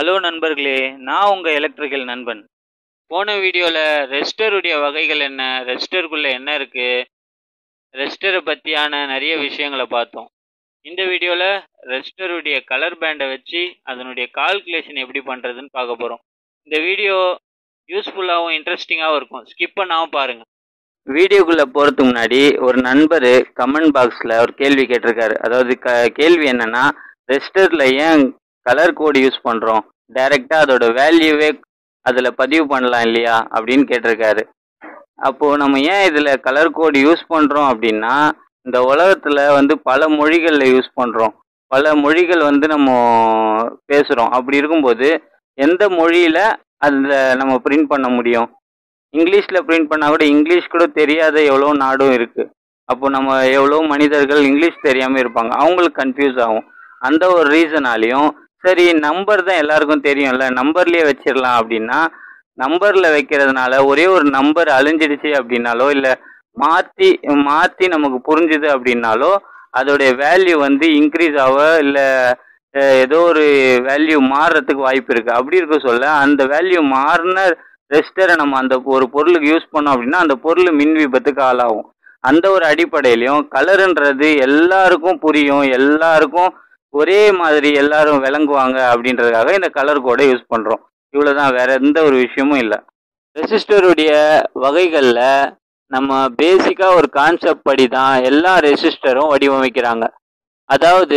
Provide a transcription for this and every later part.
hello நண்பர்களே நான் உங்கள் எலக்ட்ரிக்கல் நண்பன் போன வீடியோவில் ரெஸ்டருடைய வகைகள் என்ன ரெஸ்டருக்குள்ளே என்ன இருக்குது ரெஸ்டரை பற்றியான நிறைய விஷயங்களை பார்த்தோம் இந்த வீடியோவில் ரெஸ்டருடைய கலர் பேண்டை வச்சு அதனுடைய கால்குலேஷன் எப்படி பண்ணுறதுன்னு பார்க்க போகிறோம் இந்த வீடியோ யூஸ்ஃபுல்லாகவும் இன்ட்ரெஸ்டிங்காகவும் இருக்கும் ஸ்கிப் பண்ணாமல் பாருங்கள் வீடியோக்குள்ளே போகிறதுக்கு முன்னாடி ஒரு நண்பர் கமெண்ட் பாக்ஸில் ஒரு கேள்வி கேட்டிருக்காரு அதாவது க கேள்வி என்னென்னா ரெஸ்டரில் ஏன் கலர் கோடு யூஸ் பண்ணுறோம் டைரெக்டாக அதோட வேல்யூவே அதில் பதிவு பண்ணலாம் இல்லையா அப்படின்னு கேட்டிருக்காரு அப்போது நம்ம ஏன் இதில் கலர் கோடு யூஸ் பண்ணுறோம் அப்படின்னா இந்த உலகத்தில் வந்து பல மொழிகளில் யூஸ் பண்ணுறோம் பல மொழிகள் வந்து நம்ம பேசுகிறோம் அப்படி இருக்கும்போது எந்த மொழியில் அதில் நம்ம பிரிண்ட் பண்ண முடியும் இங்கிலீஷில் பிரிண்ட் பண்ணால் கூட இங்கிலீஷ் கூட தெரியாத எவ்வளோ நாடும் இருக்குது அப்போ நம்ம எவ்வளோ மனிதர்கள் இங்கிலீஷ் தெரியாமல் இருப்பாங்க அவங்களுக்கு கன்ஃபியூஸ் ஆகும் அந்த ஒரு ரீசனாலையும் சரி நம்பர் தான் எல்லாருக்கும் தெரியும்ல நம்பர்லேயே வச்சிடலாம் அப்படின்னா நம்பரில் வைக்கிறதுனால ஒரே ஒரு நம்பர் அழிஞ்சிடுச்சு அப்படின்னாலோ இல்லை மாற்றி மாற்றி நமக்கு புரிஞ்சுது அப்படின்னாலோ அதோடைய வேல்யூ வந்து இன்க்ரீஸ் ஆக இல்லை ஏதோ ஒரு வேல்யூ மாறுறதுக்கு வாய்ப்பு இருக்குது அப்படி இருக்க சொல்ல அந்த வேல்யூ மாறின ரெஸ்டரை நம்ம அந்த ஒரு பொருளுக்கு யூஸ் பண்ணோம் அப்படின்னா அந்த பொருள் மின் விபத்துக்கு ஆளாகும் அந்த ஒரு அடிப்படையிலையும் கலருன்றது எல்லாருக்கும் புரியும் எல்லாருக்கும் ஒரே மாதிரி எல்லாரும் விளங்குவாங்க அப்படின்றதுக்காக இந்த கலர் கோடை யூஸ் பண்ணுறோம் இவ்வளோதான் வேற எந்த ஒரு விஷயமும் இல்லை ரெசிஸ்டருடைய வகைகளில் நம்ம பேசிக்காக ஒரு கான்செப்ட் படி தான் எல்லா ரெசிஸ்டரும் வடிவமைக்கிறாங்க அதாவது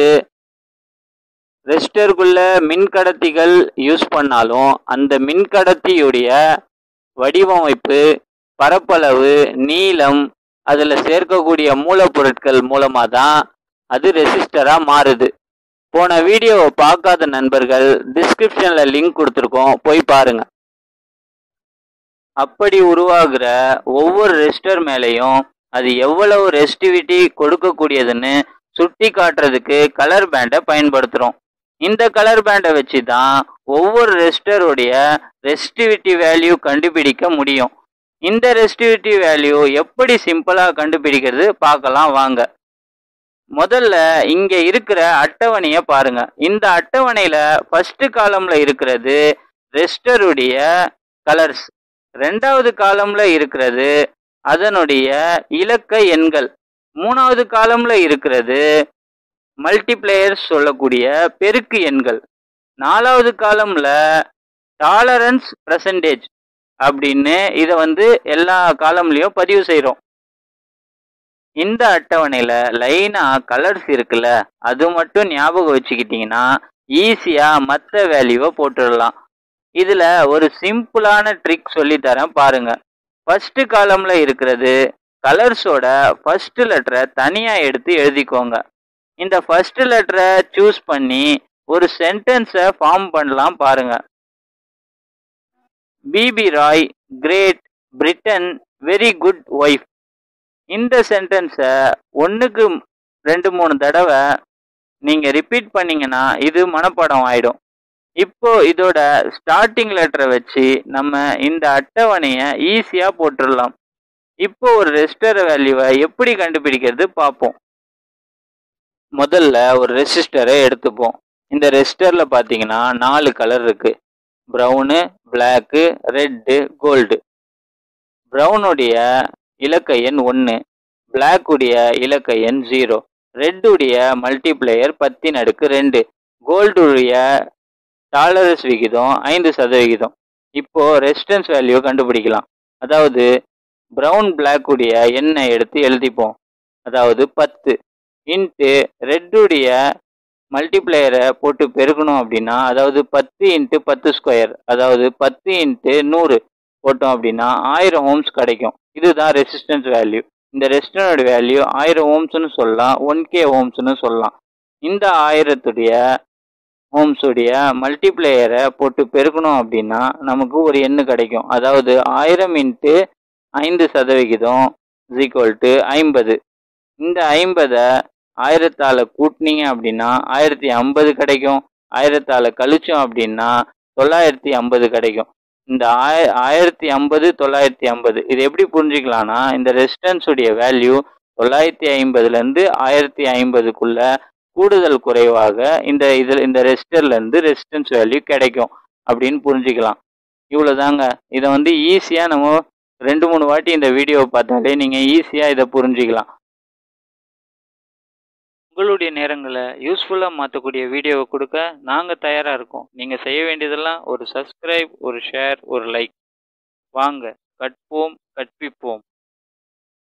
ரெசிஸ்டருக்குள்ள மின்கடத்திகள் யூஸ் பண்ணாலும் அந்த மின்கடத்தியுடைய வடிவமைப்பு பரப்பளவு நீளம் அதில் சேர்க்கக்கூடிய மூலப்பொருட்கள் மூலமாக தான் அது ரெசிஸ்டராக மாறுது போன வீடியோவை பார்க்காத நண்பர்கள் டிஸ்கிரிப்ஷனில் லிங்க் கொடுத்துருக்கோம் போய் பாருங்க அப்படி உருவாகிற ஒவ்வொரு ரெசிஸ்டர் மேலேயும் அது எவ்வளவு ரெசிஸ்டிவிட்டி கொடுக்கக்கூடியதுன்னு சுட்டி காட்டுறதுக்கு கலர் பேண்டை பயன்படுத்துகிறோம் இந்த கலர் பேண்டை வச்சு தான் ஒவ்வொரு ரெசிஸ்டருடைய ரெசிஸ்டிவிட்டி வேல்யூ கண்டுபிடிக்க முடியும் இந்த ரெசிஸ்டிவிட்டி வேல்யூ எப்படி சிம்பிளாக கண்டுபிடிக்கிறது பார்க்கலாம் வாங்க முதல்ல இங்க இருக்கிற அட்டவணையை பாருங்க இந்த அட்டவணையில ஃபர்ஸ்ட் காலம்ல இருக்கிறது ரெஸ்டருடைய கலர்ஸ் ரெண்டாவது காலம்ல இருக்கிறது அதனுடைய இலக்க எண்கள் மூணாவது காலம்ல இருக்கிறது மல்டிப்ளேயர்ஸ் சொல்லக்கூடிய பெருக்கு எண்கள் நாலாவது காலம்ல டாலரன்ஸ் பர்சன்டேஜ் அப்படின்னு இதை வந்து எல்லா காலம்லயும் பதிவு செய்கிறோம் இந்த அட்டவணையில் லைனாக கலர்ஸ் இருக்குல்ல அது மட்டும் ஞாபகம் வச்சுக்கிட்டிங்கன்னா ஈஸியாக மற்ற வேல்யூவை போட்டுடலாம் இதில் ஒரு சிம்பிளான ட்ரிக் சொல்லித்தரேன் பாருங்க ஃபஸ்ட்டு காலமில் இருக்கிறது கலர்ஸோட ஃபர்ஸ்ட் லெட்டரை தனியாக எடுத்து எழுதிக்கோங்க இந்த ஃபர்ஸ்ட் லெட்டரை சூஸ் பண்ணி ஒரு சென்டென்ஸை ஃபார்ம் பண்ணலாம் பாருங்க B B Roy Great Britain very good wife இந்த சென்டென்ஸை ஒன்றுக்கு ரெண்டு மூணு தடவை நீங்கள் ரிப்பீட் பண்ணீங்கன்னா இது மனப்பாடம் ஆயிடும் இப்போ இதோட ஸ்டார்டிங் லெட்டரை வச்சு நம்ம இந்த அட்டவணையை ஈஸியாக போட்டுடலாம் இப்போ ஒரு ரெசிஸ்டர் வேல்யூவை எப்படி கண்டுபிடிக்கிறது பார்ப்போம் முதல்ல ஒரு ரெசிஸ்டரை எடுத்துப்போம் இந்த ரெசிஸ்டரில் பார்த்தீங்கன்னா நாலு கலர் இருக்கு ப்ரௌனு பிளாக்கு ரெட்டு கோல்டு ப்ரௌனுடைய இலக்க எண் ஒன்று பிளாக்குடைய இலக்க எண் ஜீரோ ரெட்டுடைய மல்டிப்ளேயர் பத்தின் அடுக்கு ரெண்டு கோல்டுடைய டாலரஸ் விகிதம் ஐந்து சதவிகிதம் இப்போ ரெசிஸ்டன்ஸ் வேல்யூ கண்டுபிடிக்கலாம் அதாவது ப்ரௌன் பிளாக்குடைய எண்ணை எடுத்து எழுதிப்போம் அதாவது பத்து இன்ட்டு ரெட்டுடைய மல்டிப்ளேயரை போட்டு பெருக்கணும் அப்படின்னா அதாவது பத்து இன்ட்டு பத்து ஸ்கொயர் அதாவது பத்து இன்ட்டு நூறு போட்டோம் அப்படின்னா ஆயிரம் ஓம்ஸ் கிடைக்கும் இதுதான் ரெசிஸ்டன்ஸ் வேல்யூ இந்த ரெசிஸ்டனோட வேல்யூ ஆயிரம் ஓம்ஸ்னு சொல்லலாம் ஒன் கே ஓம்ஸ்னு சொல்லலாம் இந்த ஆயிரத்துடைய ஓம்ஸுடைய மல்டிப்ளேயரை போட்டு பெருக்கணும் அப்படின்னா நமக்கு ஒரு எண்ணு கிடைக்கும் அதாவது ஆயிரம் இன்ட்டு ஐந்து சதவிகிதம் ஈக்குவல் டு ஐம்பது இந்த ஐம்பதை ஆயிரத்தால் கூட்டினீங்க அப்படின்னா ஆயிரத்தி ஐம்பது கிடைக்கும் ஆயிரத்தால் கழிச்சோம் அப்படின்னா தொள்ளாயிரத்தி ஐம்பது கிடைக்கும் இந்த ஆய ஆயிரத்தி ஐம்பது தொள்ளாயிரத்தி ஐம்பது இது எப்படி புரிஞ்சுக்கலாம்னா இந்த ரெசிஸ்டன்ஸ் உடைய வேல்யூ தொள்ளாயிரத்தி ஐம்பதுலேருந்து ஆயிரத்தி ஐம்பதுக்குள்ள கூடுதல் குறைவாக இந்த இதில் இந்த ரெசிஸ்டர்லேருந்து ரெசிஸ்டன்ஸ் வேல்யூ கிடைக்கும் அப்படின்னு புரிஞ்சுக்கலாம் இவ்வளோதாங்க இதை வந்து ஈஸியாக நம்ம ரெண்டு மூணு வாட்டி இந்த வீடியோவை பார்த்தாலே நீங்கள் ஈஸியாக இதை புரிஞ்சுக்கலாம் உங்களுடைய நேரங்களை யூஸ்ஃபுல்லாக மாற்றக்கூடிய வீடியோவை கொடுக்க நாங்கள் தயாராக இருக்கோம் நீங்கள் செய்ய வேண்டியதெல்லாம் ஒரு சப்ஸ்கிரைப் ஒரு ஷேர் ஒரு லைக் வாங்க கற்போம் கற்பிப்போம்